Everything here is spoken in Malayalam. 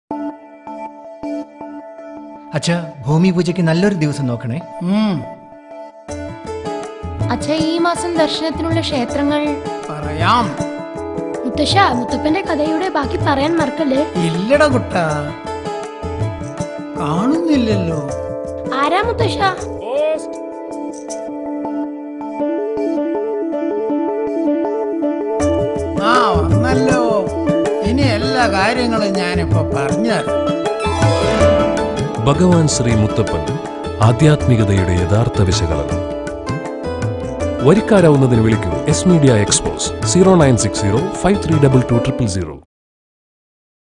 അച്ഛ ഭൂമി പൂജയ്ക്ക് നല്ലൊരു ദിവസം നോക്കണേ ഉം, അച്ഛ ഈ മാസം ദർശനത്തിനുള്ള ക്ഷേത്രങ്ങൾ പറയാം മുത്തശ്ശ മുത്തപ്പന്റെ കഥയുടെ ബാക്കി പറയാൻ മറക്കല്ലേ ഇല്ലട കുട്ട കാണുന്നില്ലല്ലോ ആരാ മുത്തശ്ശ ആ വന്നല്ലോ ഇനി എല്ലാ കാര്യങ്ങളും ഞാനിപ്പോ പറഞ്ഞുതരാം ഭഗവാൻ ശ്രീ മുത്തപ്പൻ ആധ്യാത്മികതയുടെ യഥാർത്ഥ വിശകലനം വരിക്കാരാവുന്നതിന് വിളിക്കൂ S media expose zero nine six zero five three double two triple zero